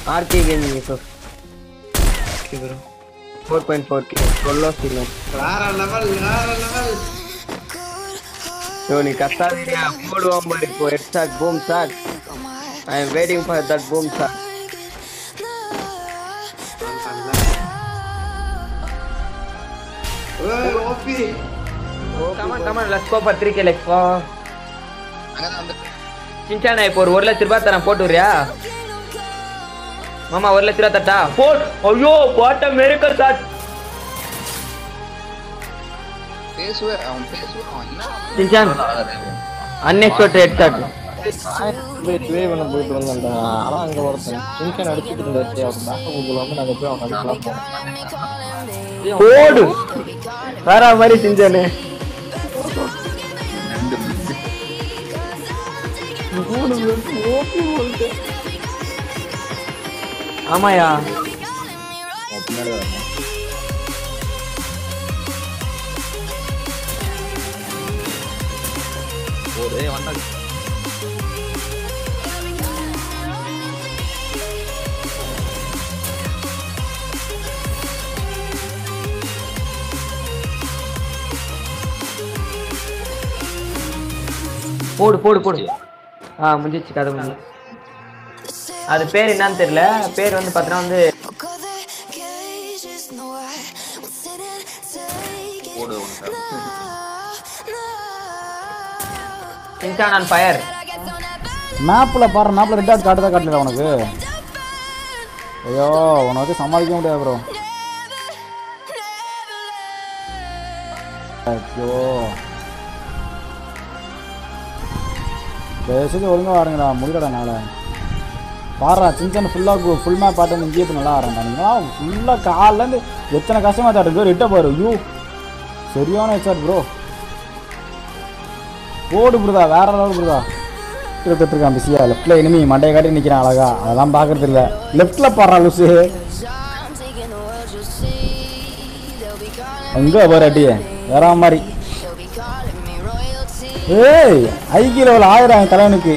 RK gaming Yusuf okay bro four point four K சொல்லோ சீலம் வேற லெவல் வேற லெவல் ஸோ நீ கத்தாதியா போடுவோம் பாரு இப்போ head shot boom shot I am waiting for that boom shot hey OP come on come on let's go for 3k let's go அங்கதான் வந்து சின்சானா இப்போ ஒரு ஒரு லட்ச ரூபாய் தரேன் போட்டு விடுறியா மாமா ஒரு லட்ச ரூபாய் தட்டா போட் ஐயோ போட்ட மெரிக்கல் ஷாட் பேசுவேன் அவன் பேசுவான் அவன் என்ன சின்சான் அன்எக்ஸ்பெக்டட் ஹெட் ஷாட் போய் ட்ரே பண்ண போயிட்டு வந்தேன்டா ஆனா அங்க ஒருத்தன் சின்சன் அடிச்சுட்டு இருந்தாச்சு அவர் பேக்க கூகுள் வந்து நாங்க போய் அவன் அடிக்கலாம் போனோம் போடு வேற மாதிரி சின்சானு ஆமாயா பின்னாடி வரணும் ஒரே வந்தாங்க போடு போடு போடு ஆ முடிஞ்சிச்சு கதை முடிஞ்சு அது பேர் என்னன்னு தெரியல பேர் வந்து பார்த்தீங்கன்னா வந்து போடு உனக்கு சின்சான் ஆன் ஃபயர் மேப்பில் பாரு மேப்பில் ரெட் டாட் காட்டுதா காட்டல உனக்கு ஐயோ உனக்கு வச்சு சமாளிக்க முடியாது ப்ரோ ஐயோ தயவுசெய்து ஒழுங்கா வாருங்கடா முடியலடா நாளை பாடுறா சின்ன ஃபுல்லாக ஃபுல் மேப் பாட்டு வந்து இங்கேயே போய் நல்லா ஆடுறேன் நீங்களா ஃபுல்லாக காலிலேருந்து எத்தனை கஷ்டமாக தாட்டு ரிட்ட பாரு ஐயோ சரியான ஹெச்ஆர் ப்ரோ போடு புரிதா வேற லெவல் புரிதா இருக்கான் பிஸியா லெஃப்ட்ல இனிமே மண்டையை காட்டி நிக்கிறான் அழகா அதெல்லாம் பாக்குறது இல்ல லெஃப்ட்ல பாடுறா லூசு எங்க பாரு அடி வேற மாதிரி ஏய் ஐக்கிய லெவல் ஆயிரம் என் தலைவனுக்கு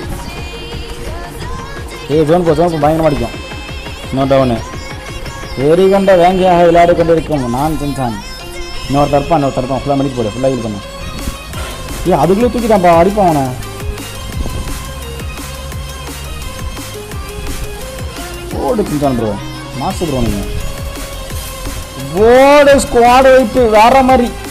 ஏய் ஜோன் போ ஜோன் போ பயங்கரமா அடிக்கும் இன்னொரு டவுனு ஏறி கொண்ட வேங்கையாக விளையாடி கொண்டிருக்கும் நான் சென்சான் இன்னொரு தரப்பான் இன்னொரு தரப்பான் ஃபுல்லாக மடிக்க போடு ஃபுல்லாக இது பண்ணு ஏய் அதுக்குள்ளே தூக்கிட்டான்ப்பா அடிப்பான் அவனை ஓடு செஞ்சான் ப்ரோ மாஸ்டர் ப்ரோ நீங்கள் ஓடு ஸ்குவாட் வைப்பு வேற மாதிரி